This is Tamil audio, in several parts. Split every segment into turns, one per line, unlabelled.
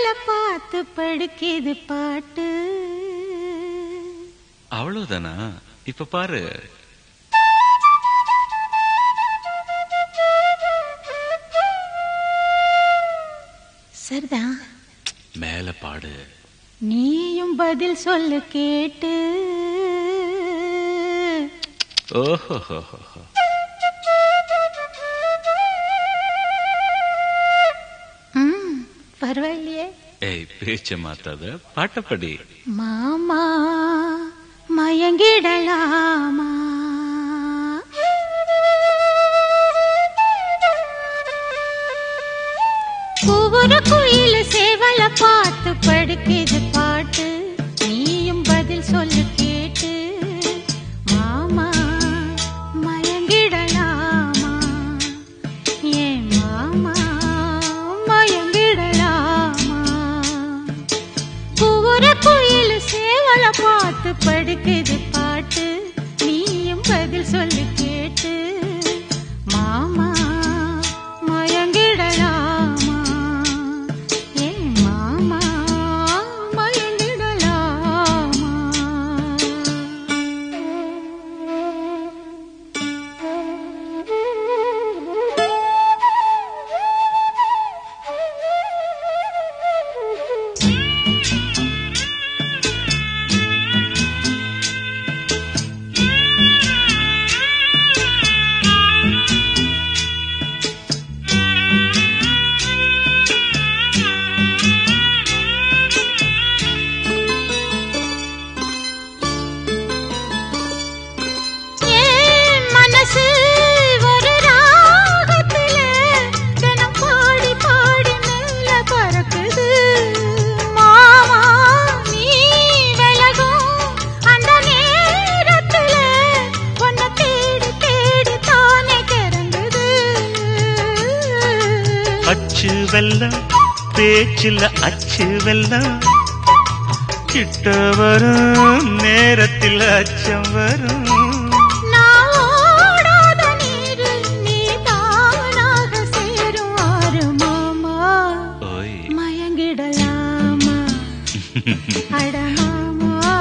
பார்த்து படுக்கிது பாட்டு
அவ்வளவுதானா இப்ப பாரு
சரிதான்
மேல பாடு
நீயும் பதில் சொல்லு கேட்டு
ஓஹோ
ம், பரவாயில்லையே
ஏய் பேச்ச மாத்தாத பாட்டப்படி
மாமா மயங்கிடலாமா ஒவ்வொரு குயில சேவல பார்த்து படுக்கிது பாட்டு நீயும் பதில் சொல்லு கேட்டு மாமா மயங்கிடலாமா ஏன் மாமா மயங்கிடலாமா ஒவ்வொரு குயில் சேவல பார்த்து படுக்குது பாட்டு நீயும் பதில் சொல்லி கேட்டு மாமா மயங்கிடலாமா ஏ மாமா மயங்கிடலாமா ஏன் மனசு ஒரு ராகத்தில தினம் பாடி பாடி மெல்ல பறக்குது மாமா நீ விலகும் அந்த நேரத்தில உன்னை தேடி தேடி தானே கிறங்குது
அச்சு வெல்லம் பேச்சில் அச்சு வெல்லம் கிட்ட வரும் நேரத்தில் அச்சம் வரும்
நான் ஓடாத நீரில் நீ தானாக சேரும் ஆறு மாமா
ஓய்
மயங்கிடலாமா அட மாமா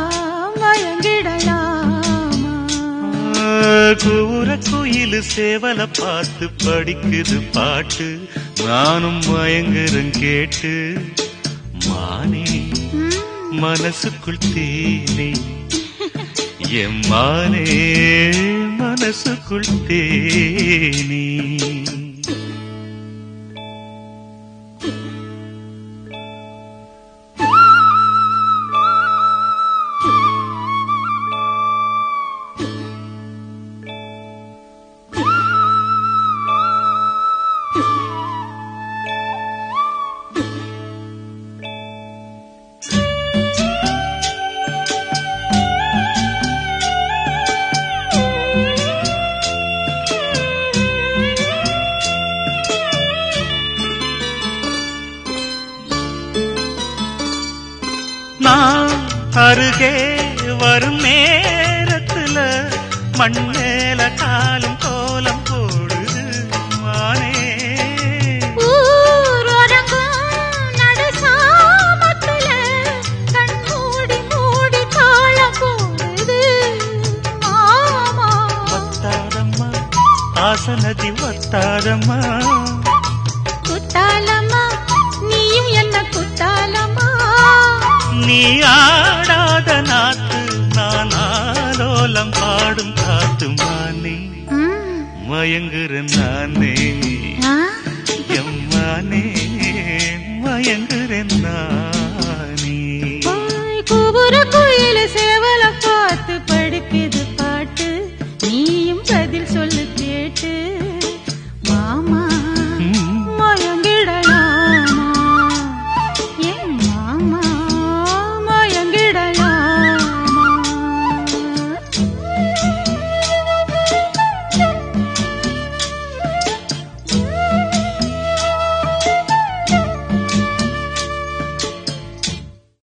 மயங்கிடலாமா
கூற குயில் சேவல பார்த்து படிக்குது பாட்டு நானும் மயங்குறேன் கேட்டு மானே
ம்,
மனசுக்குள் தேனே என் மானே மனசுக்குள் தேனே நான் அருகே வரும் நேரத்துல மண் மேல காலும் கோலம் போடுது மானே
ஊர் உறங்கும் நடு சாமத்துல கண் மூடி மூடி தாளம் போடுது மாமா
வத்தாரம்மா ஆசனதி வத்தாரம்மா
குத்தாலம்மா நீயும் என்ன குத்தாலம்மா
நீ ஆடாத நாத்து நான் ஆலோலம் பாடும் காத்து மானே
ம்,
மயங்குறேன் நானே
ஆ,
எம்மானே மயங்குறேன் நான்